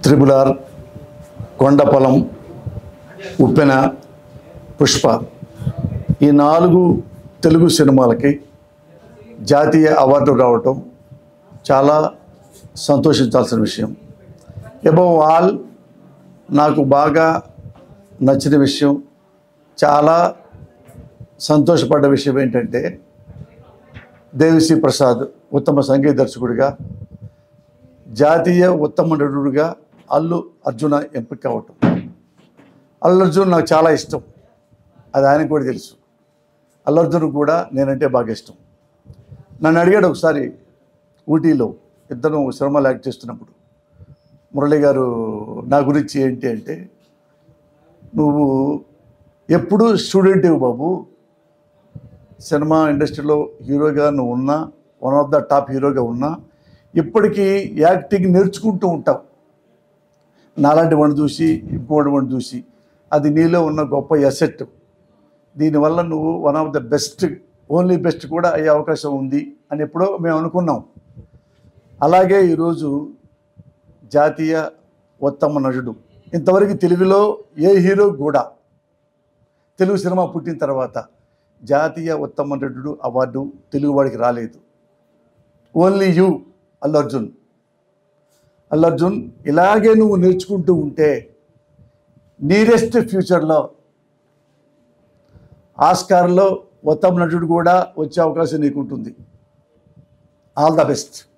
triple R Kondapolam Uppena Pushpa ఈ నాలుగు తెలుగు సినిమాలకి జాతీయ అవార్డు రావటం చాలా సంతోషించాల్సిన విషయం అబౌవ్ ఆల్ నాకు బాగా నచ్చిన విషయం చాలా సంతోషపడ్డ విషయం ఏంటంటే దేవిశ్రీ ప్రసాద్ ఉత్తమ సంగీత దర్శకుడిగా జాతీయ ఉత్తమ నటుడుగా అల్లు అర్జున ఎంపిక అవటం అల్లు అర్జున్ నాకు చాలా ఇష్టం అది ఆయనకు కూడా తెలుసు అల్లు అర్జున్ కూడా నేనంటే బాగా ఇష్టం నన్ను అడిగాడు ఒకసారి ఊటీలో ఇద్దరు సినిమాలు యాక్ట్ చేస్తున్నప్పుడు మురళి గారు నా గురించి ఏంటి అంటే నువ్వు ఎప్పుడూ స్టూడెంట్ బాబు సినిమా ఇండస్ట్రీలో హీరోగా నువ్వు ఉన్నా వన్ ఆఫ్ ద టాప్ హీరోగా ఉన్నా ఇప్పటికీ యాక్టింగ్ నేర్చుకుంటూ ఉంటావు నాలాంటి వాడిని చూసి ఇంకోటి వాడిని చూసి అది నీలో ఉన్న గొప్ప ఎసెట్ దీనివల్ల నువ్వు one of the best only best కూడా అయ్యే అవకాశం ఉంది అని ఎప్పుడో మేము అనుకున్నాం అలాగే ఈరోజు జాతీయ ఉత్తమ నటుడు ఇంతవరకు తెలుగులో ఏ హీరో కూడా తెలుగు సినిమా పుట్టిన తర్వాత జాతీయ ఉత్తమ నటుడు అవార్డు తెలుగువాడికి రాలేదు ఓన్లీ యూ అల్లు అర్జున్ అల్లు అర్జున్ ఇలాగే నువ్వు నేర్చుకుంటూ ఉంటే నీరెస్ట్ ఫ్యూచర్లో ఆస్కార్లో ఉత్తమ నటుడు కూడా వచ్చే అవకాశం నీకు ఉంటుంది ఆల్ ద బెస్ట్